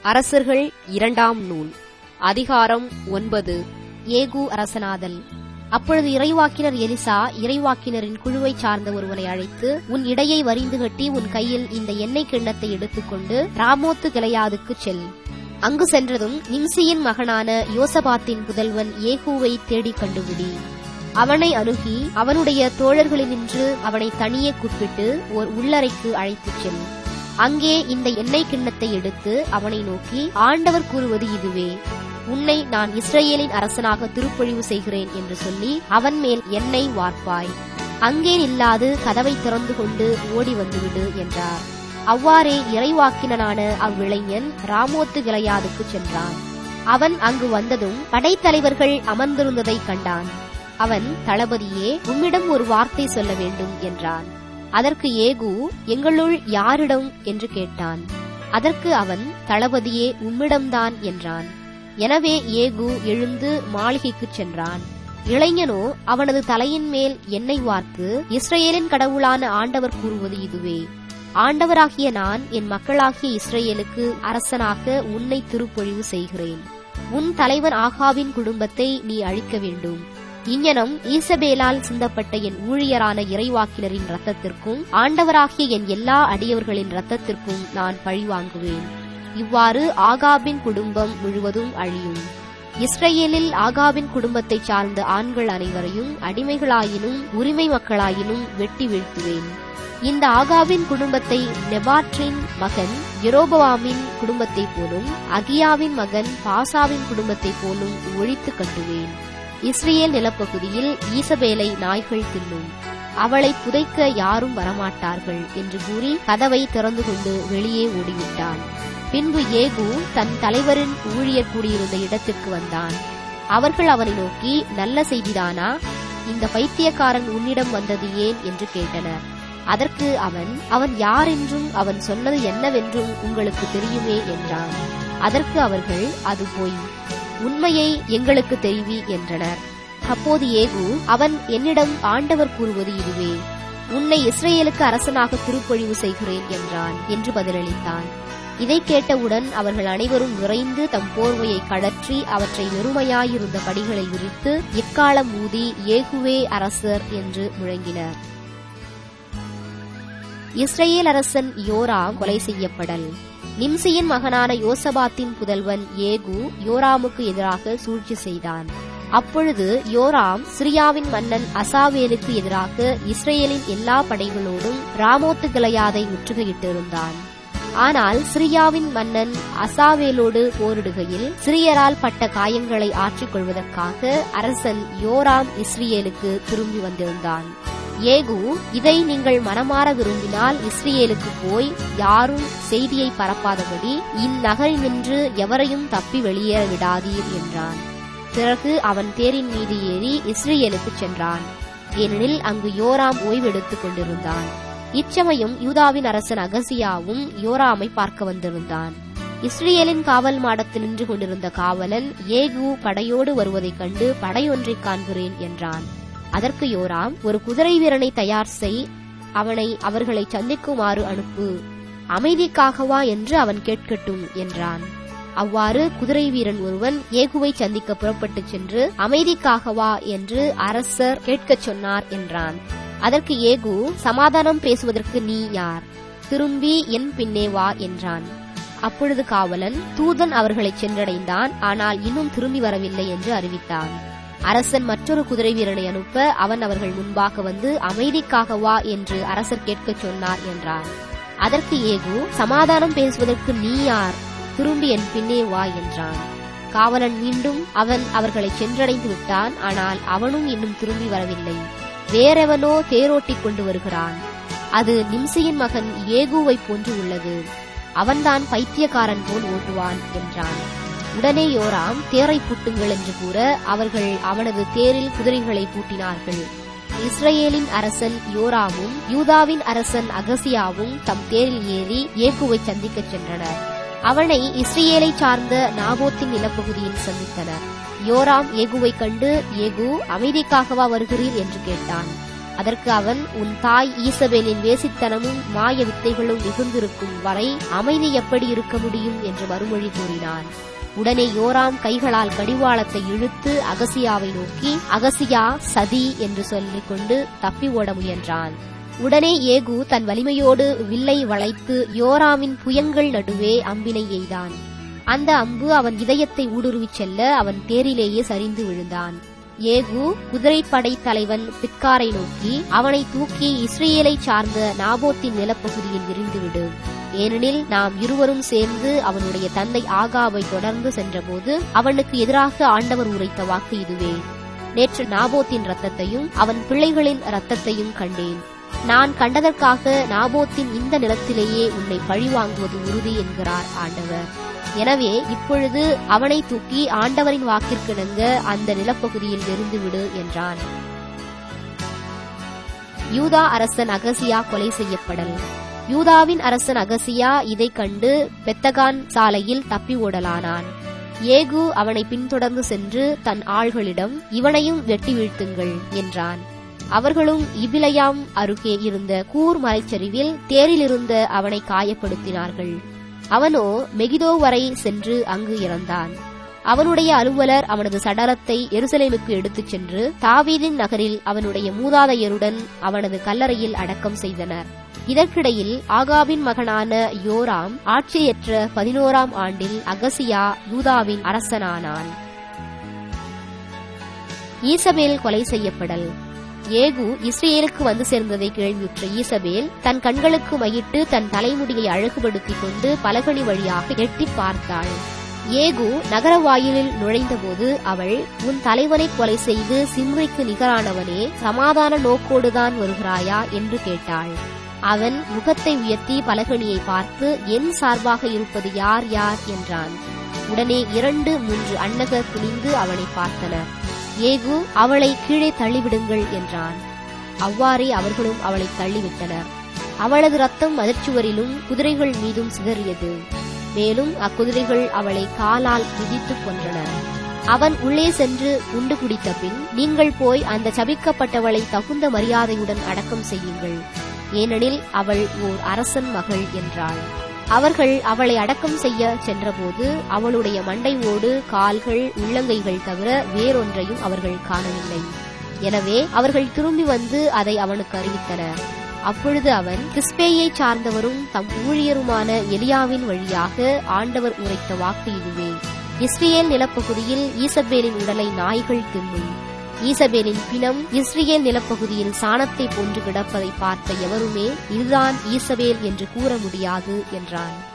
அரசர்கள் இரண்டாம் நூல் அதிகாரம் ஒன்பது ஏகு அரசனாதல் அப்பொழுது இறைவாக்கினர் எலிசா இறைவாக்கினரின் குழுவைச் சார்ந்த ஒருவனை அழைத்து உன் இடையை வரிந்து கட்டி உன் கையில் இந்த எண்ணெய் கிண்ணத்தை எடுத்துக்கொண்டு ராமோத்து கிளையாதுக்குச் செல் அங்கு சென்றதும் நிம்சியின் மகனான யோசபாத்தின் புதல்வன் ஏகூவை தேடிக் கண்டுபிடி அவனை அணுகி அவனுடைய தோழர்களினின்று அவனை தனியே கூப்பிட்டு ஓர் உள்ளறைக்கு அழைத்துச் செல் அங்கே இந்த எண்ணெய் கிண்ணத்தை எடுத்து அவனை நோக்கி ஆண்டவர் கூறுவது இதுவே உன்னை நான் இஸ்ரேலின் அரசனாக திருப்பொழிவு செய்கிறேன் என்று சொல்லி அவன் மேல் எண்ணெய் வார்ப்பாய் அங்கே நில்லாது கதவை திறந்து கொண்டு ஓடி வந்துவிடு என்றார் அவ்வாறே இறைவாக்கினனான அவ்விளைஞன் ராமோத்து கிளையாதுக்கு சென்றான் அவன் அங்கு வந்ததும் படைத்தலைவர்கள் அமர்ந்திருந்ததைக் கண்டான் அவன் தளபதியே உம்மிடம் ஒரு வார்த்தை சொல்ல வேண்டும் என்றான் அதற்கு ஏகு எங்களுள் யாரிடம் என்று கேட்டான் அதற்கு அவன் தளபதியே உம்மிடம்தான் என்றான் எனவே ஏகு எழுந்து மாளிகைக்குச் சென்றான் இளைஞனோ அவனது தலையின் மேல் எண்ணெய் வார்த்து இஸ்ரேலின் கடவுளான ஆண்டவர் கூறுவது இதுவே ஆண்டவராகிய நான் என் மக்களாகிய இஸ்ரேலுக்கு அரசனாக உன்னை திருப்பொழிவு செய்கிறேன் உன் தலைவன் ஆகாவின் குடும்பத்தை நீ அழிக்க வேண்டும் இங்ஙனம் ஈசபேலால் சிந்தப்பட்ட என் ஊழியரான இறைவாக்கினரின் ரத்தத்திற்கும் ஆண்டவராகிய என் எல்லா அடியவர்களின் ரத்தத்திற்கும் நான் பழிவாங்குவேன் இவ்வாறு ஆகாபின் குடும்பம் முழுவதும் அழியும் இஸ்ரேலில் ஆகாபின் குடும்பத்தைச் சார்ந்த ஆண்கள் அனைவரையும் அடிமைகளாயினும் உரிமை மக்களாயினும் வெட்டி வீழ்த்துவேன் இந்த ஆகாவின் குடும்பத்தை நெபாற்றின் மகன் எரோபவாமின் குடும்பத்தைப் போலும் அகியாவின் மகன் பாசாவின் குடும்பத்தைப் போலும் ஒழித்து கட்டுவேன் இஸ்ரேல் நிலப்பகுதியில் ஈசபேலை நாய்கள் தின்னும் அவளை புதைக்க யாரும் வரமாட்டார்கள் என்று கூறி கதவை திறந்து கொண்டு வெளியே ஓடிவிட்டான் பின்பு ஏகு தன் தலைவரின் ஊழியர் கூடியிருந்த இடத்திற்கு வந்தான் அவர்கள் அவனை நோக்கி நல்ல செய்திதானா இந்த பைத்தியக்காரன் உன்னிடம் வந்தது ஏன் என்று கேட்டனர் அதற்கு அவன் அவன் யார் என்றும் அவன் சொன்னது என்னவென்றும் உங்களுக்கு தெரியுமே என்றான் அதற்கு அவர்கள் அது போய் உண்மையை எங்களுக்கு தெரிவி என்றனர் அப்போது ஏகு அவன் என்னிடம் ஆண்டவர் கூறுவது இதுவே உன்னை இஸ்ரேலுக்கு அரசனாக திருப்பொழிவு செய்கிறேன் என்றான் என்று பதிலளித்தான் இதை கேட்டவுடன் அவர்கள் அனைவரும் விரைந்து தம் போர்வையை கழற்றி அவற்றை வெறுமையாயிருந்த படிகளை விரித்து எக்காலம் ஊதி ஏகுவே அரசர் என்று முழங்கினர் இஸ்ரேல் அரசன் யோராம் கொலை செய்யப்படல் நிம்சியின் மகனான யோசபாத்தின் புதல்வன் ஏகு யோராமுக்கு எதிராக சூழ்ச்சி செய்தான் அப்பொழுது யோராம் சிரியாவின் மன்னன் அசாவேலுக்கு எதிராக இஸ்ரேலின் எல்லா படைகளோடும் ராமோத்து கிளையாதை முற்றுகையிட்டிருந்தான் ஆனால் சிரியாவின் மன்னன் அசாவேலோடு போரிடுகையில் சிரியரால் பட்ட காயங்களை ஆற்றிக் கொள்வதற்காக அரசன் யோராம் இஸ்ரேலுக்கு திரும்பி வந்திருந்தான் ஏகு இதை நீங்கள் மனமாற விரும்பினால் இஸ்ரேலுக்கு போய் யாரும் செய்தியை பரப்பாதபடி இந்நகரினின்று எவரையும் தப்பி வெளியேற விடாதீர் என்றான் பிறகு அவன் தேரின் மீது ஏறி இஸ்ரேலுக்கு சென்றான் ஏனெனில் அங்கு யோராம் ஓய்வெடுத்துக் கொண்டிருந்தான் இச்சமயம் யூதாவின் அரசன் அகசியாவும் யோராமை பார்க்க வந்திருந்தான் இஸ்ரேலின் காவல் மாடத்தில் நின்று கொண்டிருந்த காவலன் ஏகு படையோடு வருவதைக் கண்டு படையொன்றைக் காண்கிறேன் என்றான் அதற்கு யோராம் ஒரு குதிரை வீரனை தயார் செய் அவனை அவர்களை சந்திக்குமாறு அனுப்பு அமைதிக்காகவா என்று அவன் கேட்கட்டும் என்றான் அவ்வாறு குதிரை வீரன் ஒருவன் ஏகுவை சந்திக்க புறப்பட்டுச் சென்று அமைதிக்காகவா என்று அரசர் கேட்கச் சொன்னார் என்றான் அதற்கு ஏகு சமாதானம் பேசுவதற்கு நீ யார் திரும்பி என் பின்னே வா என்றான் அப்பொழுது காவலன் தூதன் அவர்களை சென்றடைந்தான் ஆனால் இன்னும் திரும்பி வரவில்லை என்று அறிவித்தான் அரசன் மற்றொரு குதிரை வீரனை அனுப்ப அவன் அவர்கள் முன்பாக வந்து அமைதிக்காக வா என்று அரசர் கேட்கச் சொன்னார் என்றார் அதற்கு ஏகு சமாதானம் பேசுவதற்கு நீ யார் திரும்பி என் பின்னே வா என்றான் காவலன் மீண்டும் அவன் அவர்களை சென்றடைந்து விட்டான் ஆனால் அவனும் இன்னும் திரும்பி வரவில்லை வேறெவனோ தேரோட்டிக் கொண்டு வருகிறான் அது நிம்சியின் மகன் ஏகுவை போன்று உள்ளது அவன்தான் பைத்தியக்காரன் போல் ஓட்டுவான் என்றான் உடனே யோராம் தேரை பூட்டுங்கள் என்று கூற அவர்கள் அவனது தேரில் குதிரைகளை பூட்டினார்கள் இஸ்ரேலின் அரசன் யோராமும் யூதாவின் அரசன் அகசியாவும் தம் தேரில் ஏறி ஏகுவை சந்திக்கச் சென்றனர் அவனை இஸ்ரேலை சார்ந்த நாபோத்தின் நிலப்பகுதியில் சந்தித்தனர் யோராம் ஏகுவை கண்டு ஏகு அமைதிக்காகவா வருகிறீர் என்று கேட்டான் அதற்கு அவன் உன் தாய் ஈசபேலின் வேசித்தனமும் மாய வித்தைகளும் மிகுந்திருக்கும் வரை அமைதி எப்படி இருக்க முடியும் என்று மறுமொழி கூறினான் உடனே யோராம் கைகளால் கடிவாளத்தை இழுத்து அகசியாவை நோக்கி அகசியா சதி என்று சொல்லிக் கொண்டு தப்பி ஓட முயன்றான் உடனே ஏகு தன் வலிமையோடு வில்லை வளைத்து யோராமின் புயங்கள் நடுவே அம்பினை எய்தான் அந்த அம்பு அவன் இதயத்தை ஊடுருவிச் செல்ல அவன் தேரிலேயே சரிந்து விழுந்தான் ஏகு குதிரைப்படை தலைவன் பிக்காரை நோக்கி அவனை தூக்கி இஸ்ரேலை சார்ந்த நாபோத்தின் நிலப்பகுதியில் விரிந்துவிடு ஏனெனில் நாம் இருவரும் சேர்ந்து அவனுடைய தந்தை ஆகாவை தொடர்ந்து சென்றபோது அவனுக்கு எதிராக ஆண்டவர் உரைத்த வாக்கு இதுவே நேற்று நாபோத்தின் ரத்தத்தையும் அவன் பிள்ளைகளின் ரத்தத்தையும் கண்டேன் நான் கண்டதற்காக நாபோத்தின் இந்த நிலத்திலேயே உன்னை பழிவாங்குவது உறுதி என்கிறார் ஆண்டவர் எனவே இப்பொழுது அவனை தூக்கி ஆண்டவரின் வாக்கிற்கிணங்க அந்த நிலப்பகுதியில் எரிந்துவிடு என்றான் யூதா அரசன் அகசியா கொலை செய்யப்படல் யூதாவின் அரசன் அகசியா இதை கண்டு பெத்தகான் சாலையில் தப்பி ஓடலானான் ஏகு அவனை பின்தொடர்ந்து சென்று தன் ஆள்களிடம் இவனையும் வெட்டி வீழ்த்துங்கள் என்றான் அவர்களும் இபிலயாம் அருகே இருந்த கூர் மலைச்சரிவில் தேரிலிருந்த அவனை காயப்படுத்தினார்கள் அவனோ மெகிதோ வரை சென்று அங்கு இறந்தான் அவனுடைய அலுவலர் அவனது சடலத்தை எருசலேமுக்கு எடுத்துச் சென்று தாவீதின் நகரில் அவனுடைய மூதாதையருடன் அவனது கல்லறையில் அடக்கம் செய்தனர் இதற்கிடையில் ஆகாவின் மகனான யோராம் ஆட்சியற்ற பதினோராம் ஆண்டில் அகசியா யூதாவின் அரசனானான் ஈசபேல் கொலை செய்யப்படல் ஏகு இஸ்ரேலுக்கு வந்து சேர்ந்ததை கேள்வியுற்ற ஈசபேல் தன் கண்களுக்கு மையிட்டு தன் தலைமுடியை அழகுபடுத்திக் கொண்டு பலகணி வழியாக எட்டி பார்த்தாள் ஏகு நகர வாயிலில் நுழைந்தபோது அவள் உன் தலைவனை கொலை செய்து சிம்ரிக்கு நிகரானவனே சமாதான நோக்கோடுதான் வருகிறாயா என்று கேட்டாள் அவன் முகத்தை உயர்த்தி பலகணியை பார்த்து என் சார்பாக இருப்பது யார் யார் என்றான் உடனே இரண்டு மூன்று அன்னகர் குனிந்து அவனை பார்த்தனர் ஏகு அவளை கீழே தள்ளிவிடுங்கள் என்றான் அவ்வாறே அவர்களும் அவளை தள்ளிவிட்டனர் அவளது ரத்தம் மதிர்ச்சுவரிலும் குதிரைகள் மீதும் சிதறியது மேலும் அக்குதிரைகள் அவளை காலால் மிதித்துக் கொன்றனர் அவன் உள்ளே சென்று உண்டு குடித்த பின் நீங்கள் போய் அந்த சபிக்கப்பட்டவளை தகுந்த மரியாதையுடன் அடக்கம் செய்யுங்கள் ஏனெனில் அவள் ஓர் அரசன் மகள் என்றாள் அவர்கள் அவளை அடக்கம் செய்ய சென்றபோது அவளுடைய மண்டை ஓடு கால்கள் உள்ளங்கைகள் தவிர வேறொன்றையும் அவர்கள் காணவில்லை எனவே அவர்கள் திரும்பி வந்து அதை அவனுக்கு அறிவித்தனர் அப்பொழுது அவன் கிறிஸ்பேயை சார்ந்தவரும் தம் ஊழியருமான எலியாவின் வழியாக ஆண்டவர் உரைத்த வாக்கு இதுவே இஸ்ரேல் நிலப்பகுதியில் ஈசபேலின் உடலை நாய்கள் தின்னும் ஈசபேலின் பிணம் இஸ்ரேல் நிலப்பகுதியில் சாணத்தை போன்று கிடப்பதை பார்த்த எவருமே இதுதான் ஈசபேல் என்று கூற முடியாது என்றான்